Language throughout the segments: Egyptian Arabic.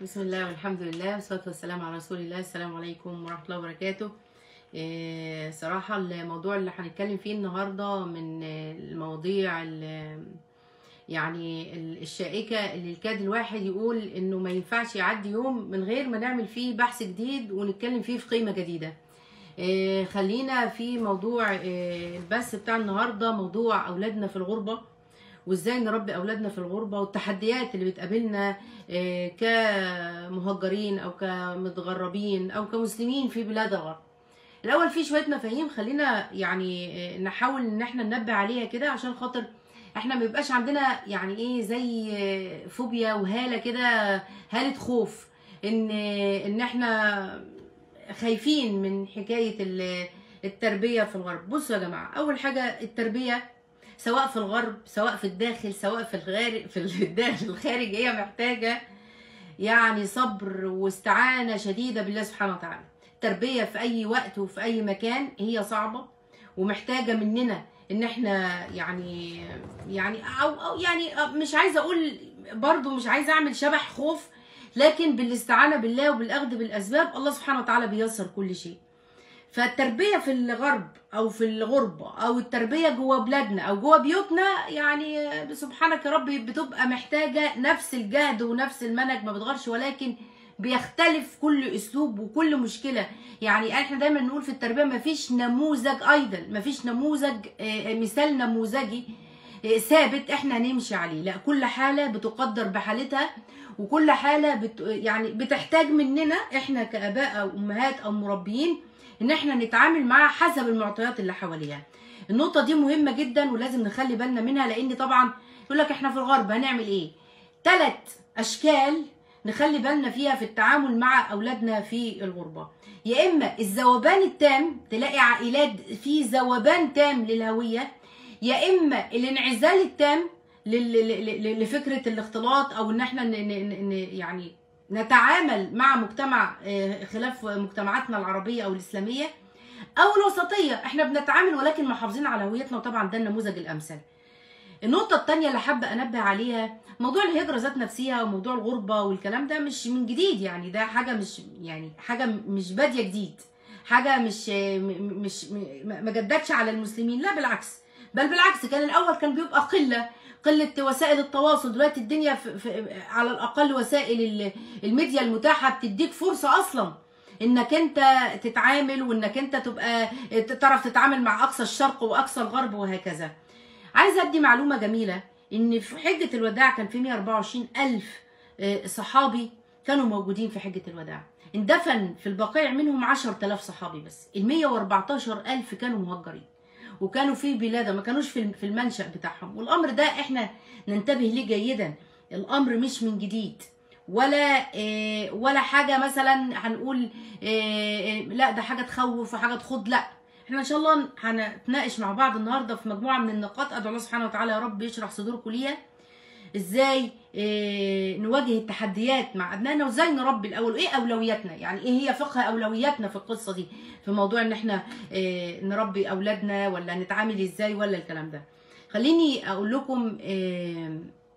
بسم الله والحمد لله والصلاة والسلام على رسول الله السلام عليكم ورحمة الله وبركاته إيه، صراحة الموضوع اللي هنتكلم فيه النهاردة من المواضيع ال- يعني ال- الشائكة اللي الكاد الواحد يقول انه ما ينفعش يعدي يوم من غير ما نعمل فيه بحث جديد ونتكلم فيه في قيمة جديدة إيه، خلينا في موضوع إيه، البث بتاع النهاردة موضوع أولادنا في الغربة وازاي نربي اولادنا في الغربه والتحديات اللي بتقابلنا آه، كمهجرين او كمتغربين او كمسلمين في بلاد الغرب الاول في شويه مفاهيم خلينا يعني آه، نحاول ان احنا ننبه عليها كده عشان خاطر احنا ما يبقاش عندنا يعني ايه زي آه، فوبيا وهاله كده هاله خوف ان ان احنا خايفين من حكايه ال- التربيه في الغرب بصوا يا جماعه اول حاجه التربيه سواء في الغرب سواء في الداخل سواء في الخارج في الداخل الخارج هي محتاجه يعني صبر واستعانه شديده بالله سبحانه وتعالى التربيه في اي وقت وفي اي مكان هي صعبه ومحتاجه مننا ان احنا يعني يعني او, أو يعني مش عايزه اقول برضو مش عايزه اعمل شبح خوف لكن بالاستعانه بالله وبالاخذ بالاسباب الله سبحانه وتعالى بيسر كل شيء فالتربيه في الغرب او في الغربه او التربيه جوه بلادنا او جوه بيوتنا يعني سبحانك يا رب بتبقى محتاجه نفس الجهد ونفس المنهج ما بتغيرش ولكن بيختلف كل اسلوب وكل مشكله يعني احنا دايما نقول في التربيه ما فيش نموذج ايضا ما فيش نموذج آه، مثال نموذجي آه، ثابت احنا هنمشي عليه لا كل حاله بتقدر بحالتها وكل حاله بت يعني بتحتاج مننا احنا كاباء او امهات او مربيين ان احنا نتعامل معاها حسب المعطيات اللي حواليها النقطه دي مهمه جدا ولازم نخلي بالنا منها لان طبعا يقول لك احنا في الغرب هنعمل ايه ثلاث اشكال نخلي بالنا فيها في التعامل مع اولادنا في الغربه يا اما الذوبان التام تلاقي عائلات في ذوبان تام للهويه يا اما الانعزال التام لل- لل- لل- لفكره الاختلاط او ان احنا ن- ن- ن- يعني نتعامل مع مجتمع آه، خلاف مجتمعاتنا العربيه او الاسلاميه او الوسطيه احنا بنتعامل ولكن محافظين على هويتنا وطبعا ده النموذج الامثل النقطة التانية اللي حابة أنبه عليها موضوع الهجرة ذات نفسها وموضوع الغربة والكلام ده مش من جديد يعني ده حاجة مش يعني حاجة مش بادية جديد حاجة مش م- مش م- ما جدتش على المسلمين لا بالعكس بل بالعكس كان الأول كان بيبقى قلة قلة وسائل التواصل دلوقتي الدنيا في في على الأقل وسائل ال- الميديا المتاحة بتديك فرصة أصلا انك انت تتعامل وانك انت تبقى تعرف تتعامل مع اقصى الشرق واقصى الغرب وهكذا عايزه ادي معلومه جميله ان في حجه الوداع كان في 124 الف آه، صحابي كانوا موجودين في حجه الوداع اندفن في البقيع منهم 10000 صحابي بس ال 114 الف كانوا مهجرين وكانوا في بلاد ما كانوش في في المنشأ بتاعهم والامر ده احنا ننتبه ليه جيدا الامر مش من جديد ولا آه، ولا حاجه مثلا هنقول آه، آه، لا ده حاجه تخوف وحاجه تخض لا احنا ان شاء الله هنتناقش مع بعض النهارده في مجموعه من النقاط ادعو الله سبحانه وتعالى يا رب يشرح صدوركم ليها ازاي اه نواجه التحديات مع ابنائنا وازاي نربي الاول وايه اولوياتنا يعني ايه هي فقه اولوياتنا في القصه دي في موضوع ان احنا اه نربي اولادنا ولا نتعامل ازاي ولا الكلام ده خليني اقول لكم اه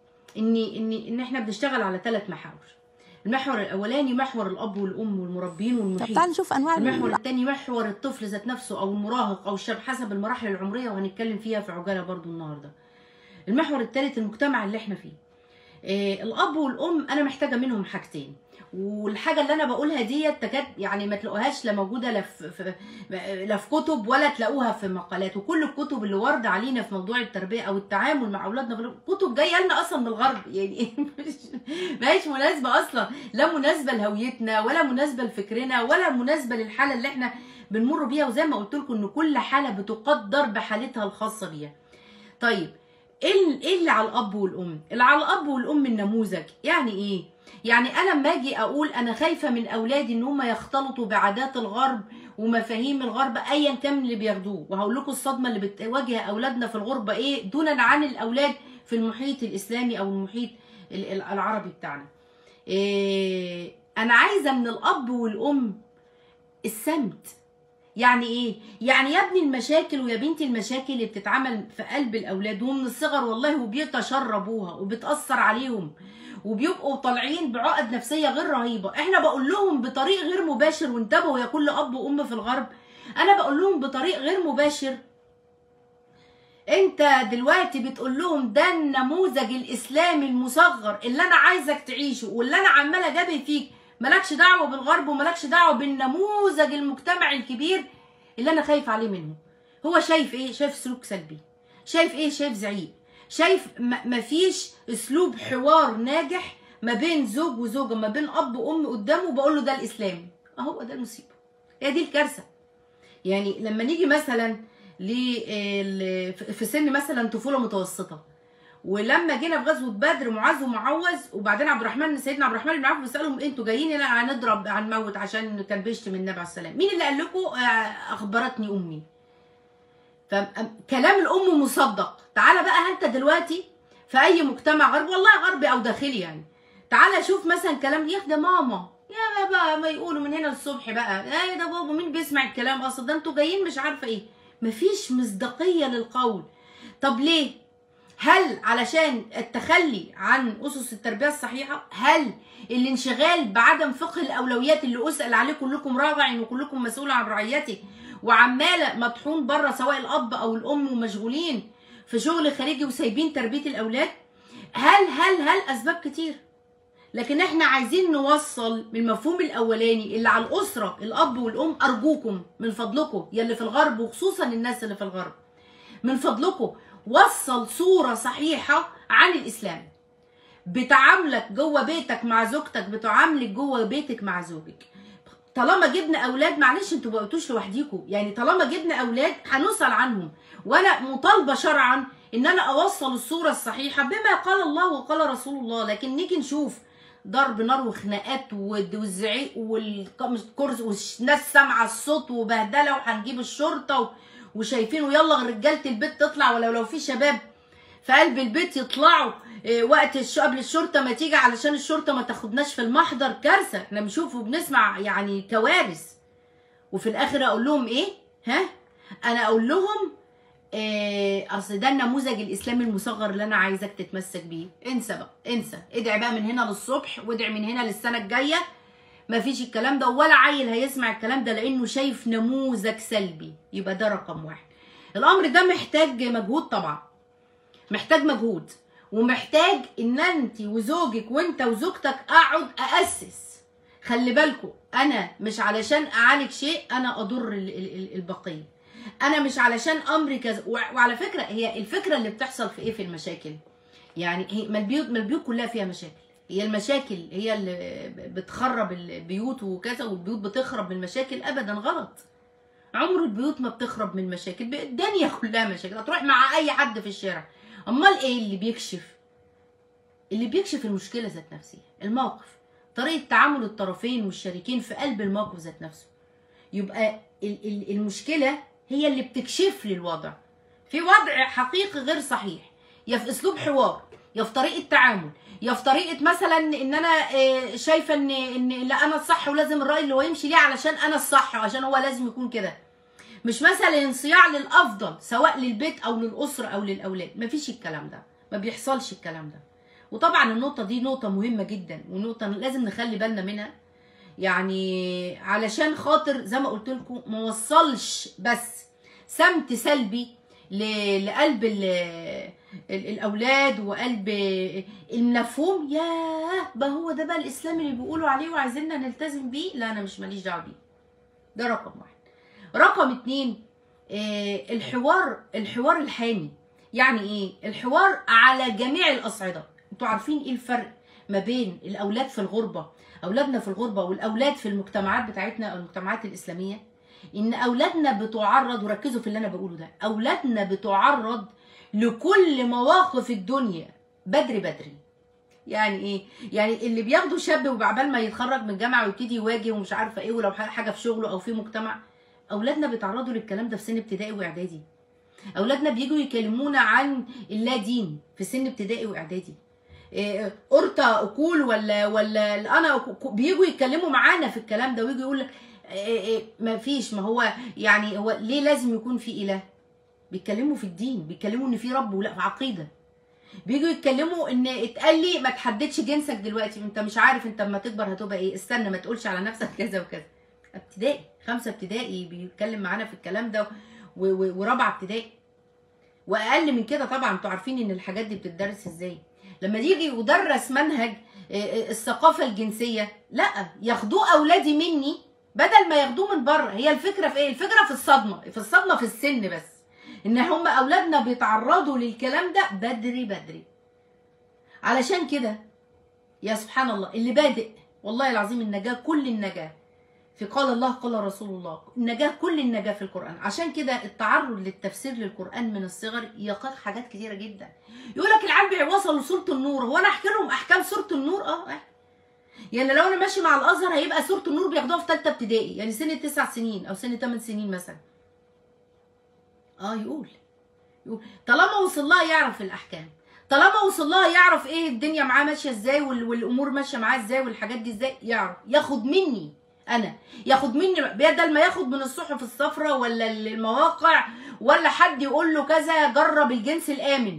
ان ان ان احنا بنشتغل على ثلاث محاور المحور الاولاني محور الاب والام والمربين طب والمحيط تعال نشوف انواع المحور ال- الثاني محور الطفل ذات نفسه او المراهق او الشاب حسب المراحل العمريه وهنتكلم فيها في عجاله برضو النهارده المحور الثالث المجتمع اللي احنا فيه إيه الاب والام انا محتاجه منهم حاجتين والحاجه اللي انا بقولها ديت تكاد يعني ما تلاقوهاش لا موجوده لا في في- لا في كتب ولا تلاقوها في مقالات وكل الكتب اللي وارده علينا في موضوع التربيه او التعامل مع اولادنا في الغرب، كتب جايه لنا اصلا من الغرب يعني مش ما هيش مناسبه اصلا لا مناسبه لهويتنا ولا مناسبه لفكرنا ولا مناسبه للحاله اللي احنا بنمر بيها وزي ما قلت لكم ان كل حاله بتقدر بحالتها الخاصه بيها طيب ايه ال- ايه اللي على الاب والام اللي على الاب والام النموذج يعني ايه يعني انا لما اجي اقول انا خايفه من اولادي ان هم يختلطوا بعادات الغرب ومفاهيم الغرب ايا كان اللي بياخدوه وهقول لكم الصدمه اللي بتواجه اولادنا في الغربه ايه دونا عن الاولاد في المحيط الاسلامي او المحيط ال- ال- العربي بتاعنا إيه انا عايزه من الاب والام السمت يعني ايه يعني يا ابني المشاكل ويا بنتي المشاكل اللي بتتعمل في قلب الاولاد ومن الصغر والله وبيتشربوها وبتاثر عليهم وبيبقوا طالعين بعقد نفسيه غير رهيبه احنا بقول لهم بطريق غير مباشر وانتبهوا يا كل اب وام في الغرب انا بقول لهم بطريق غير مباشر انت دلوقتي بتقول لهم ده النموذج الاسلامي المصغر اللي انا عايزك تعيشه واللي انا عماله جابي فيك مالكش دعوه بالغرب ومالكش دعوه بالنموذج المجتمعي الكبير اللي انا خايف عليه منه هو شايف ايه شايف سلوك سلبي شايف ايه شايف زعيق شايف م- مفيش اسلوب حوار ناجح ما بين زوج وزوجه ما بين اب وام قدامه بقول له ده الاسلام اهو ده المصيبه هي دي الكارثه يعني لما نيجي مثلا ل- في سن مثلا طفوله متوسطه ولما جينا في غزوه بدر معاذ ومعوذ وبعدين عبد الرحمن سيدنا عبد الرحمن بن عوف بيسالهم انتوا جايين هنا هنضرب هنموت عشان كان بيشتم النبي عليه السلام مين اللي قال لكم آه، اخبرتني امي فكلام الام مصدق تعالى بقى انت دلوقتي في اي مجتمع غربي والله غربي او داخلي يعني تعالى شوف مثلا كلام يا ده ماما يا بابا ما يقولوا من هنا للصبح بقى ايه ده بابا مين بيسمع الكلام اصلا ده انتوا جايين مش عارفه ايه مفيش مصداقيه للقول طب ليه هل علشان التخلي عن اسس التربيه الصحيحه هل الانشغال بعدم فقه الاولويات اللي اسال عليه كلكم راجع وكلكم مسؤول عن رعيته وعماله مطحون بره سواء الاب او الام ومشغولين في شغل خارجي وسايبين تربيه الاولاد هل هل هل اسباب كتير لكن احنا عايزين نوصل من المفهوم الاولاني اللي على الاسره الاب والام ارجوكم من فضلكم يا اللي في الغرب وخصوصا الناس اللي في الغرب من فضلكم وصل صوره صحيحه عن الاسلام بتعاملك جوه بيتك مع زوجتك بتعاملك جوه بيتك مع زوجك طالما جبنا اولاد معلش انتوا ما بقيتوش لوحديكم يعني طالما جبنا اولاد هنسال عنهم وانا مطالبه شرعا ان انا اوصل الصوره الصحيحه بما قال الله وقال رسول الله لكن نيجي نشوف ضرب نار وخناقات والد- والزعيق والكرسي والناس سامعه الصوت وبهدله وهنجيب الشرطه و- وشايفين ويلا رجاله البيت تطلع ولو لو في شباب في قلب البيت يطلعوا إيه، وقت الش... قبل الشرطه ما تيجي علشان الشرطه ما تاخدناش في المحضر كارثه احنا بنشوف وبنسمع يعني كوارث وفي الاخر اقول لهم ايه ها انا اقول لهم إيه اصل ده النموذج الاسلامي المصغر اللي انا عايزك تتمسك بيه انسى بقى انسى ادعي بقى من هنا للصبح وادعي من هنا للسنه الجايه مفيش الكلام ده ولا عيل هيسمع الكلام ده لانه شايف نموذج سلبي يبقى ده رقم واحد الامر ده محتاج مجهود طبعا محتاج مجهود ومحتاج ان انت وزوجك وانت وزوجتك اقعد اسس خلي بالكم انا مش علشان اعالج شيء انا اضر ال- ال- ال- البقيه انا مش علشان امري كذا وع- وعلى فكره هي الفكره اللي بتحصل في ايه في المشاكل يعني هي ما البيوت ما البيوت كلها فيها مشاكل هي المشاكل هي اللي بتخرب البيوت وكذا والبيوت بتخرب من المشاكل ابدا غلط عمر البيوت ما بتخرب من المشاكل الدنيا كلها مشاكل هتروح مع اي حد في الشارع امال ايه اللي بيكشف اللي بيكشف المشكله ذات نفسها الموقف طريقه تعامل الطرفين والشريكين في قلب الموقف ذات نفسه يبقى ال- ال- المشكله هي اللي بتكشف لي الوضع في وضع حقيقي غير صحيح يا في اسلوب حوار يا في طريقه تعامل يا في طريقه مثلا ان انا آه، شايفه ان ان لا انا الصح ولازم الراي اللي هو يمشي ليه علشان انا الصح وعشان هو لازم يكون كده مش مثلا انصياع للافضل سواء للبيت او للاسره او للاولاد مفيش الكلام ده ما بيحصلش الكلام ده وطبعا النقطه دي نقطه مهمه جدا ونقطه لازم نخلي بالنا منها يعني علشان خاطر زي ما قلت لكم ما وصلش بس سمت سلبي ل- لقلب ال- ال- الاولاد وقلب المفهوم ياه بقى هو ده بقى الاسلام اللي بيقولوا عليه وعايزيننا نلتزم بيه لا انا مش ماليش دعوه بيه ده رقم واحد رقم اتنين آه، الحوار الحوار الحامي يعني ايه الحوار على جميع الاصعده انتوا عارفين ايه الفرق ما بين الاولاد في الغربه اولادنا في الغربه والاولاد في المجتمعات بتاعتنا او المجتمعات الاسلاميه ان اولادنا بتعرض وركزوا في اللي انا بقوله ده اولادنا بتعرض لكل مواقف الدنيا بدري بدري يعني ايه يعني اللي بياخدوا شاب وبعبال ما يتخرج من الجامعه ويبتدي يواجه ومش عارفه ايه ولو حاجه في شغله او في مجتمع اولادنا بيتعرضوا للكلام ده في سن ابتدائي واعدادي اولادنا بيجوا يكلمونا عن اللا دين في سن ابتدائي واعدادي إيه، قرطة اكول ولا ولا انا أكو- بيجوا يتكلموا معانا في الكلام ده ويجوا يقول لك إيه إيه ما فيش ما هو يعني هو ليه لازم يكون في اله بيتكلموا في الدين بيتكلموا ان في رب ولا في عقيده بيجوا يتكلموا ان اتقال لي ما تحددش جنسك دلوقتي انت مش عارف انت لما تكبر هتبقى ايه استنى ما تقولش على نفسك كذا وكذا ابتدائي خمسه ابتدائي بيتكلم معانا في الكلام ده و- و- ورابعه ابتدائي واقل من كده طبعا انتوا عارفين ان الحاجات دي بتدرس ازاي لما يجي يدرس منهج آه، آه، الثقافه الجنسيه لا ياخدوه اولادي مني بدل ما ياخدوه من بره هي الفكره في ايه الفكره في الصدمه في الصدمه في السن بس ان هم اولادنا بيتعرضوا للكلام ده بدري بدري علشان كده يا سبحان الله اللي بادئ والله العظيم النجاه كل النجاه في قال الله قال رسول الله النجاه كل النجاه في القران عشان كده التعرض للتفسير للقران من الصغر يقاك حاجات كتيره جدا يقول لك العيال وصلوا لسوره النور هو انا احكي لهم احكام سوره النور اه احكي. يعني لو انا ماشي مع الازهر هيبقى سوره النور بياخدوها في ثالثه ابتدائي يعني سن تسع سنين او سن ثمان سنين مثلا اه يقول يقول طالما وصل لها يعرف الاحكام طالما وصل لها يعرف ايه الدنيا معاه ماشيه ازاي وال- والامور ماشيه معاه ازاي والحاجات دي ازاي يعرف ياخد مني انا ياخد مني بدل ما ياخد من الصحف الصفراء ولا المواقع ولا حد يقول له كذا جرب الجنس الامن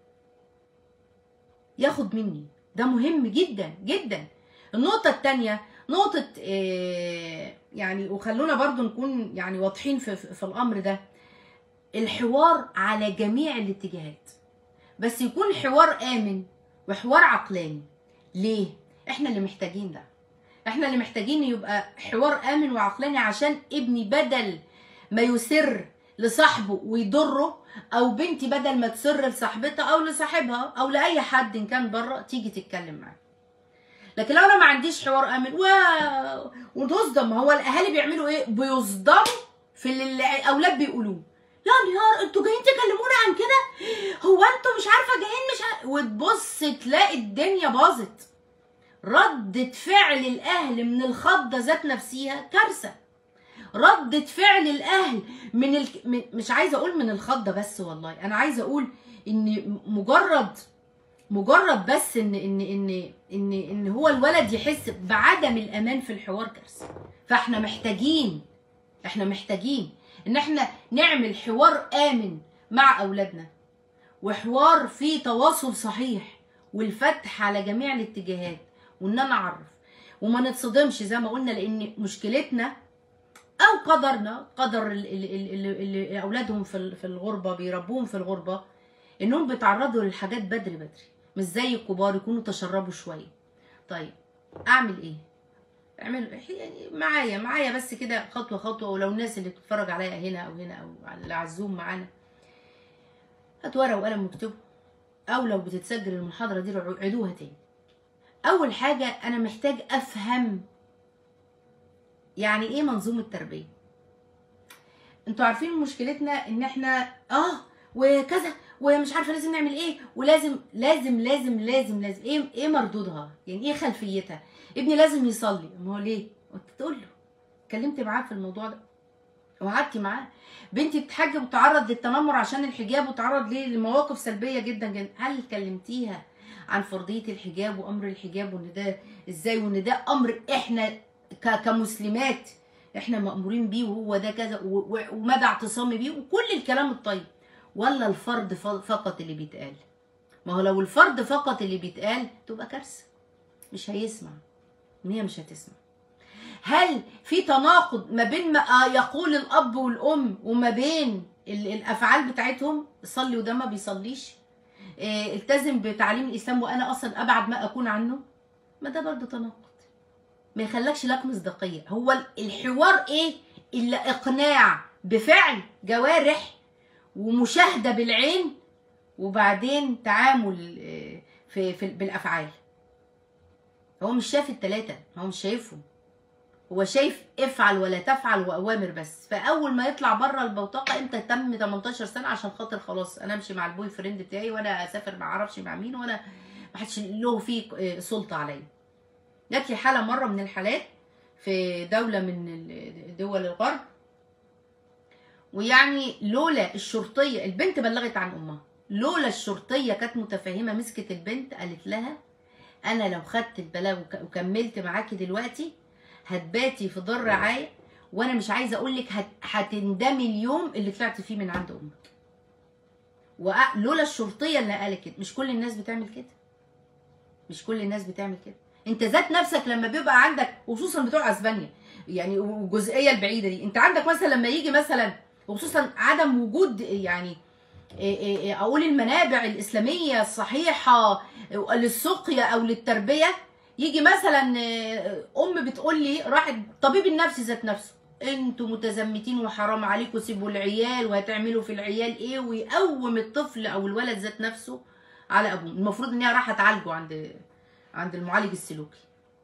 ياخد مني ده مهم جدا جدا النقطة التانية نقطة آه، يعني وخلونا برضو نكون يعني واضحين في, في في الأمر ده الحوار على جميع الاتجاهات بس يكون حوار آمن وحوار عقلاني ليه؟ احنا اللي محتاجين ده احنا اللي محتاجين يبقى حوار آمن وعقلاني عشان ابني بدل ما يسر لصاحبه ويضره او بنتي بدل ما تسر لصاحبتها او لصاحبها او لاي حد ان كان بره تيجي تتكلم معاه لكن لو انا ما عنديش حوار امن و... وتصدم هو الاهالي بيعملوا ايه بيصدموا في اللي الاولاد بيقولوه يا نهار انتوا جايين تكلمونا عن كده هو انتوا مش عارفه جايين مش عارفة. وتبص تلاقي الدنيا باظت ردة فعل الاهل من الخضه ذات نفسها كارثه ردة فعل الاهل من, ال... من مش عايزه اقول من الخضه بس والله انا عايزه اقول ان مجرد مجرد بس ان ان ان ان ان هو الولد يحس بعدم الامان في الحوار كارثه فاحنا محتاجين احنا محتاجين ان احنا نعمل حوار امن مع اولادنا وحوار فيه تواصل صحيح والفتح على جميع الاتجاهات وان انا اعرف وما نتصدمش زي ما قلنا لان مشكلتنا او قدرنا قدر اللي, اللي, اللي اولادهم في ال- في الغربه بيربوهم في الغربه انهم بيتعرضوا للحاجات بدري بدري مش زي الكبار يكونوا تشربوا شويه طيب اعمل ايه اعمل يعني معايا معايا بس كده خطوه خطوه ولو الناس اللي بتتفرج عليا هنا او هنا او على على الزوم معانا هات ورقه وقلم واكتبوا او لو بتتسجل المحاضره دي عيدوها تاني اول حاجه انا محتاج افهم يعني ايه منظومه تربيه انتوا عارفين مشكلتنا ان احنا اه وكذا ومش عارفه لازم نعمل ايه ولازم لازم لازم لازم لازم ايه ايه مردودها يعني ايه خلفيتها ابني لازم يصلي ما هو ليه قلت تقول له اتكلمت معاه في الموضوع ده وقعدتي معاه بنتي بتحجب وتعرض للتنمر عشان الحجاب وتعرض ليه لمواقف سلبيه جدا جدا هل كلمتيها عن فرضيه الحجاب وامر الحجاب وان ده ازاي وان ده امر احنا ك- كمسلمات احنا مامورين بيه وهو ده كذا و- و- ومدى اعتصامي بيه وكل الكلام الطيب ولا الفرض ف- فقط اللي بيتقال ما هو لو الفرض فقط اللي بيتقال تبقى كارثه مش هيسمع ان هي مش هتسمع هل في تناقض ما بين ما آه يقول الاب والام وما بين ال- الافعال بتاعتهم صلي وده ما بيصليش آه، التزم بتعليم الاسلام وانا اصلا ابعد ما اكون عنه ما ده برضه تناقض ما يخلكش لك مصداقيه هو ال- الحوار ايه الا اقناع بفعل جوارح ومشاهده بالعين وبعدين تعامل آه، في, في بالافعال هو مش شايف التلاتة هو مش شايفهم هو شايف افعل ولا تفعل واوامر بس فاول ما يطلع بره البوتقه امتى تم 18 سنه عشان خاطر خلاص انا امشي مع البوي فريند بتاعي وانا اسافر ما اعرفش مع مين وانا ما حدش له فيه آه، سلطه عليا جات لي حاله مره من الحالات في دوله من ال- دول الغرب ويعني لولا الشرطيه البنت بلغت عن امها لولا الشرطيه كانت متفهمه مسكت البنت قالت لها انا لو خدت البلاغ وك- وكملت معاكي دلوقتي هتباتي في دار رعايه وانا مش عايزه اقول لك هت... هتندمي اليوم اللي طلعت فيه من عند امك ولولا الشرطيه اللي قالت كده مش كل الناس بتعمل كده مش كل الناس بتعمل كده انت ذات نفسك لما بيبقى عندك وخصوصا بتوع اسبانيا يعني والجزئيه البعيده دي انت عندك مثلا لما يجي مثلا وخصوصا عدم وجود يعني إيه إيه إيه اقول المنابع الاسلاميه الصحيحه للسقيا او للتربيه يجي مثلا إيه، ام بتقول لي راحت طبيب النفس ذات نفسه انتوا متزمتين وحرام عليكم سيبوا العيال وهتعملوا في العيال ايه ويقوم الطفل او الولد ذات نفسه على ابوه المفروض ان هي رايحه تعالجه عند عند المعالج السلوكي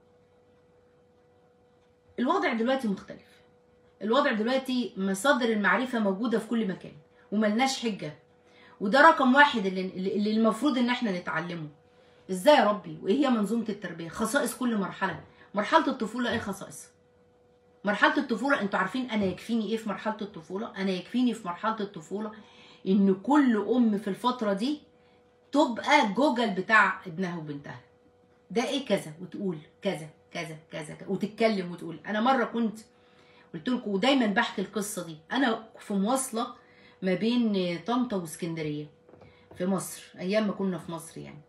الوضع دلوقتي مختلف الوضع دلوقتي مصادر المعرفه موجوده في كل مكان وملناش حجه وده رقم واحد اللي, اللي المفروض ان احنا نتعلمه ازاي يا ربي وايه هي منظومه التربيه خصائص كل مرحله مرحله الطفوله ايه خصائصها مرحله الطفوله انتوا عارفين انا يكفيني ايه في مرحله الطفوله انا يكفيني في مرحله الطفوله ان كل ام في الفتره دي تبقى جوجل بتاع ابنها وبنتها ده ايه كذا وتقول كذا كذا كذا, كذا وتتكلم وتقول انا مره كنت قلت لكم ودايما بحكي القصه دي انا في مواصله ما بين طنطا واسكندريه في مصر ايام ما كنا في مصر يعني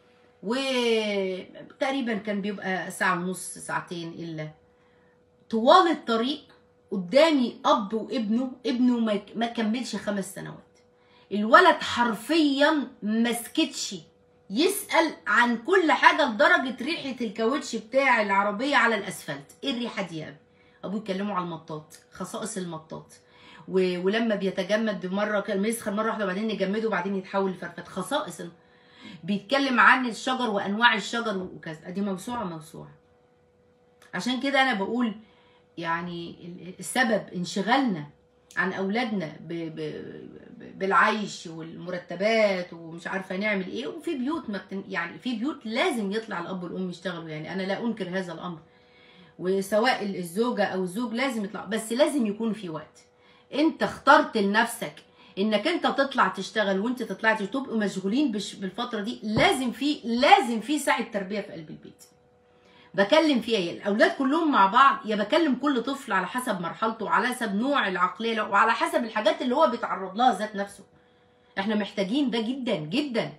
وتقريبا كان بيبقى ساعه ونص ساعتين الا طوال الطريق قدامي اب وابنه ابنه ما- ما كملش خمس سنوات الولد حرفيا ما سكتش يسال عن كل حاجه لدرجه ريحه الكاوتش بتاع العربيه على الاسفلت ايه الريحه دي يا ابني ابوه يتكلموا على المطاط خصائص المطاط و... ولما بيتجمد بمره كان يسخن مره واحده وبعدين يجمده وبعدين يتحول لفرفت خصائص ال- بيتكلم عن الشجر وانواع الشجر وكذا دي موسوعه موسوعه عشان كده انا بقول يعني ال- السبب انشغالنا عن اولادنا ب... ب... ب- بالعيش والمرتبات ومش عارفه نعمل ايه وفي بيوت ما بتن... يعني في بيوت لازم يطلع الاب والام يشتغلوا يعني انا لا انكر هذا الامر وسواء الزوجه او الزوج لازم يطلع بس لازم يكون في وقت انت اخترت لنفسك انك انت تطلع تشتغل وانت تطلعي تبقوا مشغولين بش- بالفتره دي لازم في لازم في ساعه تربيه في قلب البيت بكلم فيها يا الاولاد كلهم مع بعض يا بكلم كل طفل على حسب مرحلته وعلى حسب نوع العقليه له وعلى حسب الحاجات اللي هو بيتعرض لها ذات نفسه احنا محتاجين ده جدا جدا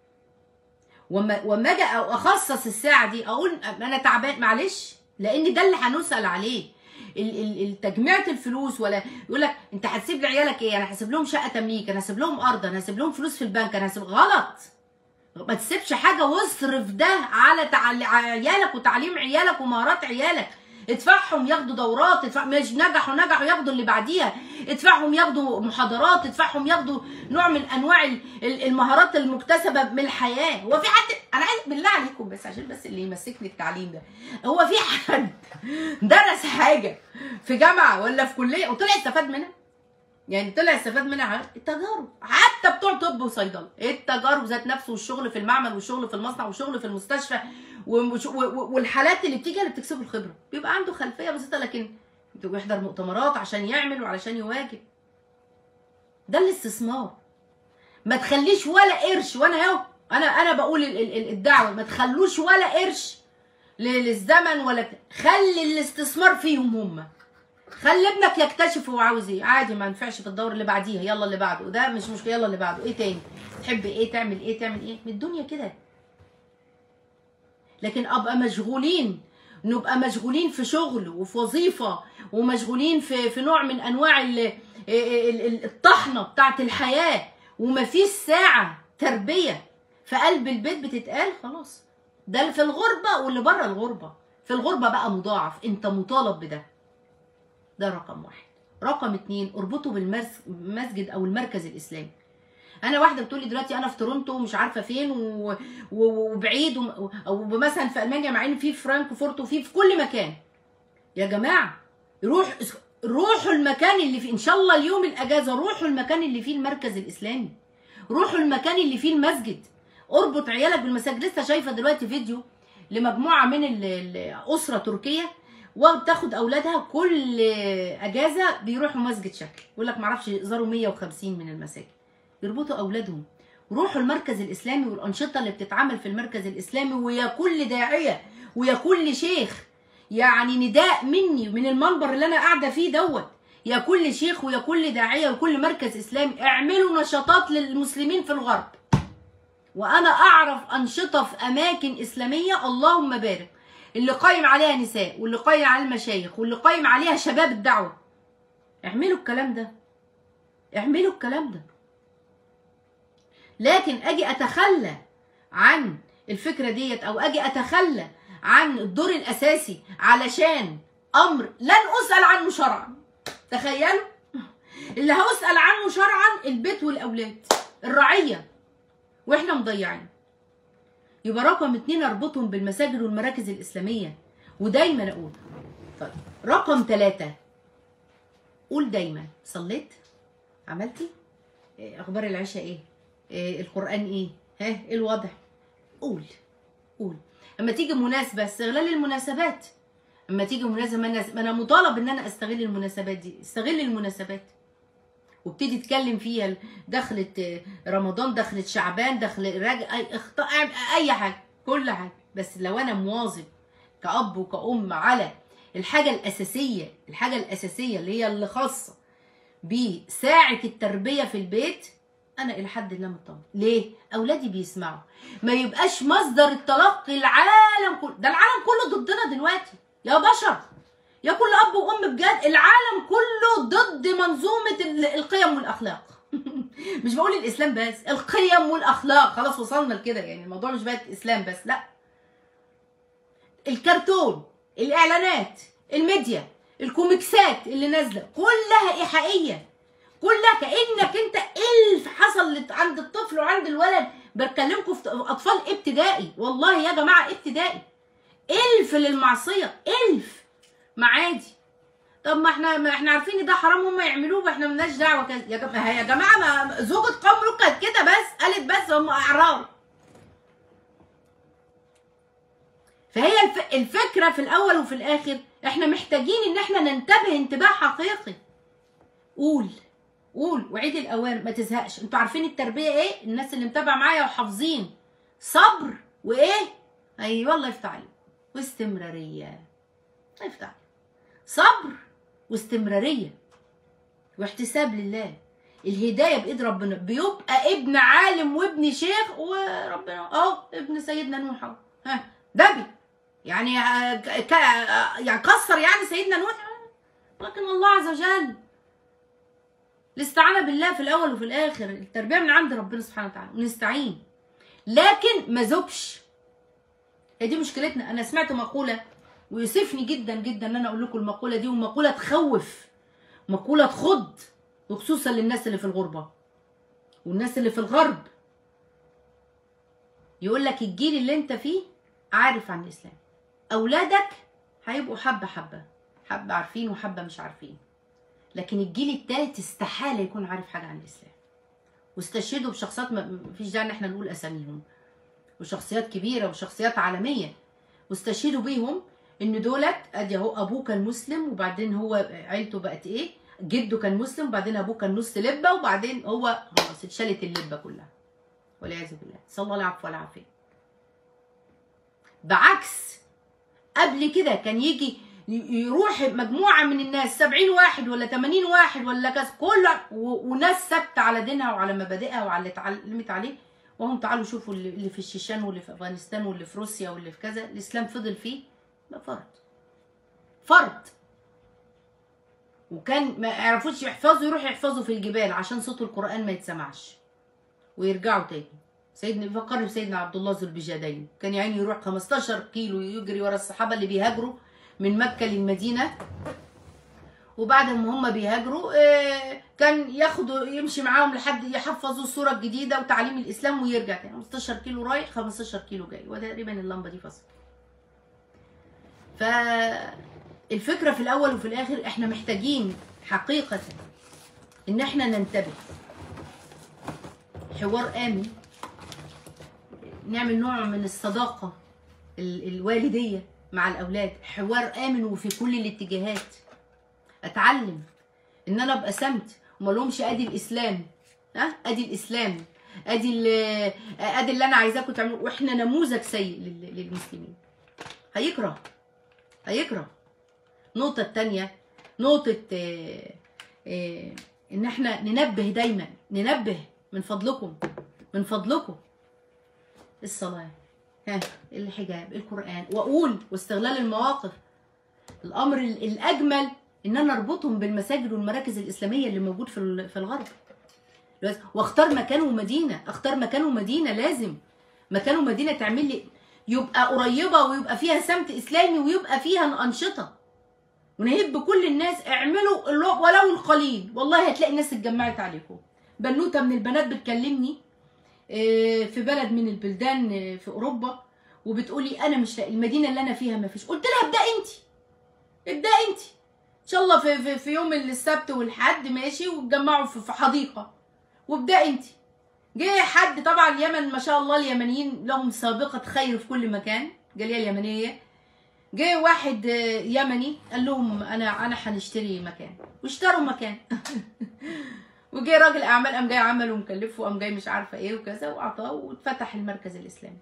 وما وما اجي أو اخصص الساعه دي اقول انا تعبان معلش لان ده اللي هنسال عليه ال- ال- ال- تجميعة الفلوس ولا يقول لك انت هتسيب لعيالك ايه انا هسيب لهم شقه تمليك انا هسيب لهم ارض انا هسيب لهم فلوس في البنك انا هسيب غلط ما تسيبش حاجه واصرف ده على تعل... عيالك وتعليم عيالك ومهارات عيالك ادفعهم ياخدوا دورات ادفع مش نجحوا نجحوا ياخدوا اللي بعديها ادفعهم ياخدوا محاضرات ادفعهم ياخدوا نوع من انواع ال- ال- المهارات المكتسبه من الحياه هو في حد انا عايز بالله عليكم بس عشان بس اللي يمسكني التعليم ده هو في حد درس حاجه في جامعه ولا في كليه وطلع استفاد منها يعني طلع استفاد منها حاجات التجارب حتى بتوع طب وصيدله التجارب ذات نفسه والشغل في المعمل والشغل في المصنع والشغل في المستشفى ومش- و- و- والحالات اللي بتيجي اللي بتكسبه الخبره بيبقى عنده خلفيه بسيطه لكن بيحضر مؤتمرات عشان يعمل وعلشان يواجه ده الاستثمار ما تخليش ولا قرش وانا اهو انا انا بقول ال- ال- ال- الدعوه ما تخلوش ولا قرش ل- للزمن ولا بت- خلي الاستثمار فيهم هم خلي ابنك يكتشف هو عاوز ايه عادي ما ينفعش في الدور اللي بعديها يلا اللي بعده ده مش مشكله يلا اللي بعده ايه تاني تحب ايه تعمل ايه تعمل ايه من الدنيا كده لكن ابقى مشغولين نبقى مشغولين في شغل وفي وظيفه ومشغولين في في نوع من انواع ال- ال- ال- الطحنه بتاعت الحياه ومفيش ساعه تربيه في قلب البيت بتتقال خلاص ده اللي في الغربه واللي بره الغربه في الغربه بقى مضاعف انت مطالب بده ده رقم واحد رقم اتنين اربطه بالمسجد او المركز الاسلامي انا واحده بتقول لي دلوقتي انا في تورونتو ومش عارفه فين و... و... وبعيد و... او مثلا في المانيا مع ان في فرانكفورت وفي في كل مكان يا جماعه روح روحوا المكان اللي فيه ان شاء الله اليوم الاجازه روحوا المكان اللي فيه المركز الاسلامي روحوا المكان اللي فيه المسجد اربط عيالك بالمساجد لسه شايفه دلوقتي فيديو لمجموعه من ال- الاسره تركيه وبتاخد اولادها كل اجازه بيروحوا مسجد شكل يقول لك معرفش يزاروا 150 من المساجد يربطوا اولادهم روحوا المركز الاسلامي والانشطه اللي بتتعمل في المركز الاسلامي ويا كل داعيه ويا كل شيخ يعني نداء مني من المنبر اللي انا قاعده فيه دوت يا كل شيخ ويا كل داعيه وكل مركز اسلامي اعملوا نشاطات للمسلمين في الغرب وانا اعرف انشطه في اماكن اسلاميه اللهم بارك اللي قايم عليها نساء واللي قايم عليها المشايخ واللي قايم عليها شباب الدعوه اعملوا الكلام ده اعملوا الكلام ده لكن اجي اتخلى عن الفكره ديت او اجي اتخلى عن الدور الاساسي علشان امر لن اسال عنه شرعا تخيلوا اللي هسال عنه شرعا البيت والاولاد الرعيه واحنا مضيعين يبقى رقم اتنين اربطهم بالمساجد والمراكز الاسلاميه ودايما اقول طيب رقم ثلاثة قول دايما صليت عملتي إيه اخبار العشاء ايه, إيه القران ايه ها ايه الوضع قول قول اما تيجي مناسبه استغلال المناسبات اما تيجي مناسبه ما أنا- ما انا مطالب ان انا استغل المناسبات دي استغل المناسبات وابتدي اتكلم فيها دخلت آه، رمضان دخلت شعبان دخل راجع اي اخطاء اي حاجه كل حاجه بس لو انا مواظب كأب وكأم على الحاجه الاساسيه الحاجه الاساسيه اللي هي اللي خاصه بساعه التربيه في البيت انا الى حد ما مطمن ليه اولادي بيسمعوا ما يبقاش مصدر التلقي العالم كله ده العالم كله ضدنا دلوقتي يا بشر يا كل اب وام بجد العالم كله ضد منظومه ال- القيم والاخلاق مش بقول الاسلام بس القيم والاخلاق خلاص وصلنا لكده يعني الموضوع مش بقت اسلام بس لا الكرتون الاعلانات الميديا الكوميكسات اللي نازله كلها ايحائيه كلها كانك انت الف حصل لت- عند الطفل وعند الولد بكلمكم في اطفال ابتدائي والله يا جماعه ابتدائي الف للمعصيه الف معادي طب ما احنا ما احنا عارفين ان ده حرام هم يعملوه واحنا مالناش دعوه كده يا جماعه يا جماعه ما زوجة قوم لوط كانت كده بس قالت بس هم اعرار فهي الف... الفكره في الاول وفي الاخر احنا محتاجين ان احنا ننتبه انتباه حقيقي قول قول وعيد الاوان ما تزهقش انتوا عارفين التربيه ايه الناس اللي متابعه معايا وحافظين صبر وايه ايوه الله يفتح عليك واستمراريه الله يفتح عليك صبر واستمراريه واحتساب لله الهدايه بايد ربنا بيبقى ابن عالم وابن شيخ وربنا اهو ابن سيدنا نوح اهو ها دبي يعني آه، ك- ك- آه، يعني كسر يعني سيدنا نوح لكن الله عز وجل الاستعانة بالله في الأول وفي الآخر التربية من عند ربنا سبحانه وتعالى ونستعين لكن ما زوبش هي دي مشكلتنا أنا سمعت مقولة ويؤسفني جدا جدا ان انا اقول لكم المقوله دي ومقوله تخوف مقوله تخض وخصوصا للناس اللي في الغربه والناس اللي في الغرب يقول لك الجيل اللي انت فيه عارف عن الاسلام اولادك هيبقوا حبه حبه حبه عارفين وحبه مش عارفين لكن الجيل التالت استحاله يكون عارف حاجه عن الاسلام واستشهدوا بشخصيات ما فيش داعي ان احنا نقول اساميهم وشخصيات كبيره وشخصيات عالميه واستشهدوا بيهم ان دولت ادي اهو ابوه كان مسلم وبعدين هو عيلته بقت ايه جده كان مسلم وبعدين ابوه كان نص لبه وبعدين هو خلاص اتشالت اللبه كلها والعياذ بالله صلى الله العفو والعافيه بعكس قبل كده كان يجي ي- يروح مجموعة من الناس سبعين واحد ولا تمانين واحد ولا كذا كل و- وناس ثابتة على دينها وعلى مبادئها وعلى اللي اتعلمت عليه وهم تعالوا شوفوا اللي اللي في الشيشان واللي في افغانستان واللي في روسيا واللي في كذا الاسلام فضل فيه ده فرض فرض وكان ما يعرفوش يحفظوا يروحوا يحفظوا في الجبال عشان صوت القرآن ما يتسمعش ويرجعوا تاني سيدنا فكرني بسيدنا عبد الله ذو البجادين كان يعني يروح 15 كيلو يجري ورا الصحابه اللي بيهاجروا من مكه للمدينه وبعد ما هم بيهاجروا آه، كان ياخدوا يمشي معاهم لحد يحفظوا الصوره الجديده وتعليم الاسلام ويرجع تاني 15 كيلو رايح 15 كيلو جاي وتقريبا اللمبه دي فصل فالفكره في الاول وفي الاخر احنا محتاجين حقيقه ان احنا ننتبه حوار امن نعمل نوع من الصداقه ال- الوالديه مع الاولاد حوار امن وفي كل الاتجاهات اتعلم ان انا ابقى سمت وما لهمش ادي الاسلام ها ادي الاسلام ادي ال- ادي اللي انا عايزاكم تعملوه واحنا نموذج سيء لل- للمسلمين هيكره هيكره النقطة التانية نقطة آه، آه، ان احنا ننبه دايما ننبه من فضلكم من فضلكم الصلاة ها الحجاب القرآن واقول واستغلال المواقف الامر ال- الاجمل ان انا اربطهم بالمساجد والمراكز الاسلاميه اللي موجود في ال- في الغرب بس واختار مكان ومدينه اختار مكان ومدينه لازم مكان ومدينه تعمل لي يبقى قريبه ويبقى فيها سمت اسلامي ويبقى فيها انشطه ونهب كل الناس اعملوا اللي- ولو القليل والله هتلاقي الناس اتجمعت عليكم بنوته من البنات بتكلمني آه، في بلد من البلدان آه، في اوروبا وبتقولي انا مش لاقي المدينه اللي انا فيها ما فيش قلت لها ابدا انت ابدا انت ان شاء الله في, في, في يوم السبت والحد ماشي وتجمعوا في, في حديقه وابدا انت جه حد طبعا اليمن ما شاء الله اليمنيين لهم سابقه خير في كل مكان الجاليه اليمنيه جه واحد آه، يمني قال لهم انا انا هنشتري مكان واشتروا مكان وجه راجل اعمال قام جاي عمل ومكلفه وقام جاي مش عارفه ايه وكذا واعطاه واتفتح المركز الاسلامي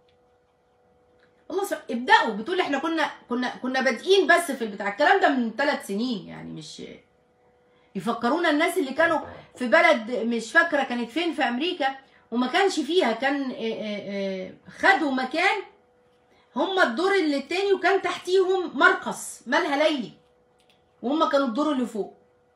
الله سبحانه ابداوا بتقول احنا كنا كنا كنا بادئين بس في البتاع الكلام ده من ثلاث سنين يعني مش يفكرونا الناس اللي كانوا في بلد مش فاكره كانت فين في امريكا وما كانش فيها كان آه، آه، آه، خدوا مكان هم الدور اللي التاني وكان تحتيهم مرقص مالها ليلي وهم كانوا الدور اللي فوق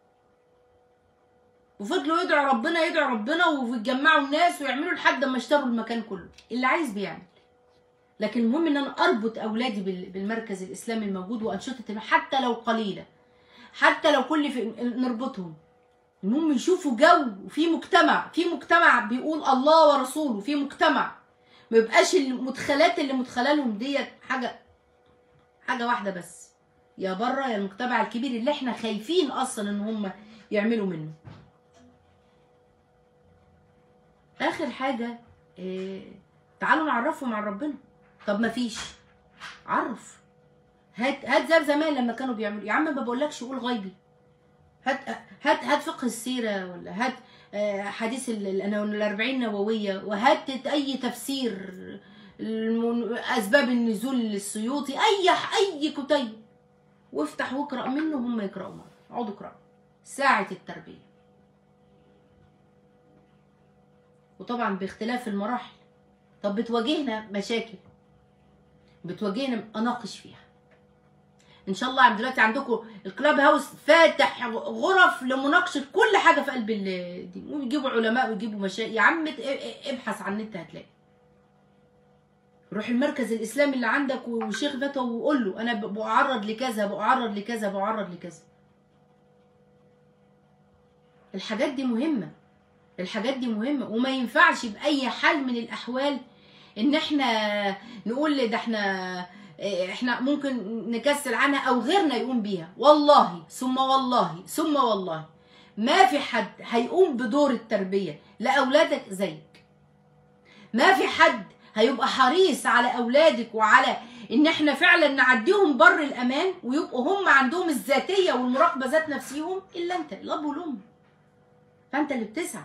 وفضلوا يدعوا ربنا يدعوا ربنا ويتجمعوا الناس ويعملوا لحد ما اشتروا المكان كله اللي عايز بيعمل لكن المهم ان انا اربط اولادي بال- بالمركز الاسلامي الموجود وانشطه حتى لو قليله حتى لو كل في نربطهم المهم يشوفوا جو وفي مجتمع في مجتمع بيقول الله ورسوله في مجتمع ما يبقاش المدخلات اللي مدخله لهم ديت حاجه حاجه واحده بس يا بره يا المجتمع الكبير اللي احنا خايفين اصلا ان هم يعملوا منه اخر حاجه إيه تعالوا نعرفهم عن ربنا طب ما فيش عرف هات هات زي زمان لما كانوا بيعملوا يا عم ما بقولكش قول غيبي هات هات هات فقه السيره ولا هات آه، حديث ال- ال- أنا- الأربعين نووية وهات أي تفسير المن- أسباب النزول للسيوطي أي أي كتيب وافتح واقرأ منه هم يقرأوا معاك اقعدوا اقرأوا ساعة التربية وطبعا باختلاف المراحل طب بتواجهنا مشاكل بتواجهنا اناقش فيها ان شاء الله عند دلوقتي عندكم الكلاب هاوس فاتح غرف لمناقشه كل حاجه في قلب الدين ويجيبوا علماء ويجيبوا مشايخ يا عم ابحث عن النت هتلاقي روح المركز الاسلامي اللي عندك وشيخ فتوى وقول له انا بعرض لكذا بعرض لكذا بعرض لكذا الحاجات دي مهمه الحاجات دي مهمه وما ينفعش باي حال من الاحوال ان احنا نقول ده احنا احنا ممكن نكسل عنها او غيرنا يقوم بيها والله ثم والله ثم والله ما في حد هيقوم بدور التربيه لاولادك زيك ما في حد هيبقى حريص على اولادك وعلى ان احنا فعلا نعديهم بر الامان ويبقوا هم عندهم الذاتيه والمراقبه ذات نفسيهم الا انت الاب والام فانت اللي بتسعى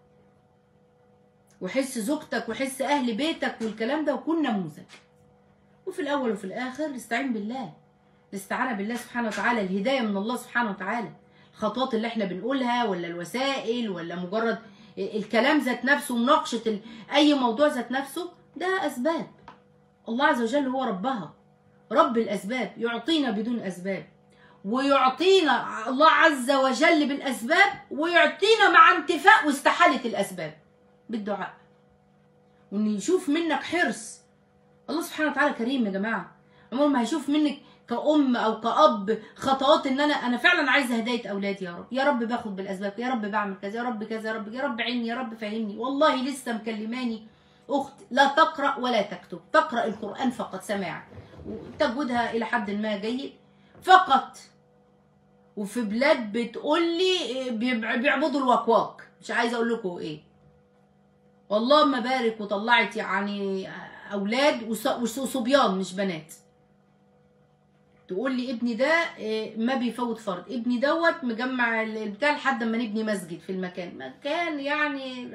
وحس زوجتك وحس اهل بيتك والكلام ده وكون نموذج وفي الاول وفي الاخر استعين بالله الاستعانه بالله سبحانه وتعالى الهدايه من الله سبحانه وتعالى الخطوات اللي احنا بنقولها ولا الوسائل ولا مجرد الكلام ذات نفسه مناقشه ال... اي موضوع ذات نفسه ده اسباب الله عز وجل هو ربها رب الاسباب يعطينا بدون اسباب ويعطينا الله عز وجل بالاسباب ويعطينا مع انتفاء واستحاله الاسباب بالدعاء وان يشوف منك حرص الله سبحانه وتعالى كريم يا جماعه عمره ما هيشوف منك كأم أو كأب خطوات إن أنا أنا فعلا عايزة هداية أولادي يا رب، يا رب باخد بالأسباب، يا رب بعمل كذا، يا رب كذا، يا رب يا رب عيني، يا رب فهمني، والله لسه مكلماني أخت لا تقرأ ولا تكتب، تقرأ القرآن فقط سماع، وتجويدها إلى حد ما جيد فقط. وفي بلاد بتقول لي بيعبدوا الوكواك، مش عايزة أقول لكم إيه. والله ما بارك وطلعت يعني اولاد وصبيان مش بنات تقول لي ابني ده ما بيفوت فرض ابني دوت مجمع البتاع لحد ما نبني مسجد في المكان مكان يعني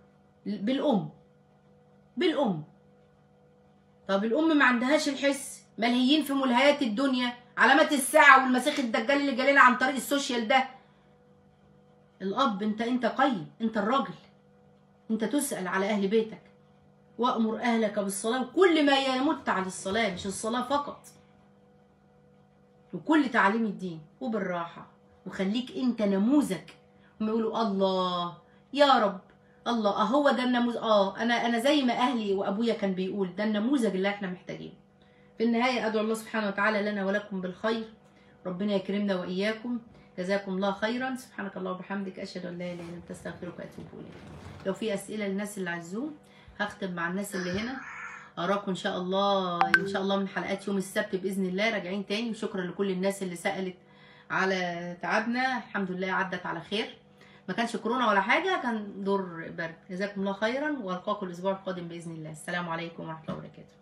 بالام بالام طب الام ما عندهاش الحس ملهيين في ملهيات الدنيا علامات الساعه والمسيح الدجال اللي جالنا عن طريق السوشيال ده الاب انت انت قيم انت الراجل انت تسال على اهل بيتك وامر اهلك بالصلاه وكل ما يمت على الصلاه مش الصلاه فقط وكل تعاليم الدين وبالراحه وخليك انت نموذج هم يقولوا الله يا رب الله اهو ده النموذج اه انا انا زي ما اهلي وابويا كان بيقول ده النموذج اللي احنا محتاجينه في النهايه ادعو الله سبحانه وتعالى لنا ولكم بالخير ربنا يكرمنا واياكم جزاكم الله خيرا سبحانك الله وبحمدك اشهد ان لا اله الا انت استغفرك واتوب اليك لو في اسئله للناس اللي على الزوم هختم مع الناس اللي هنا اراكم ان شاء الله ان شاء الله من حلقات يوم السبت باذن الله راجعين تاني وشكرا لكل الناس اللي سالت على تعبنا الحمد لله عدت على خير ما كانش كورونا ولا حاجه كان دور برد جزاكم الله خيرا والقاكم الاسبوع القادم باذن الله السلام عليكم ورحمه الله وبركاته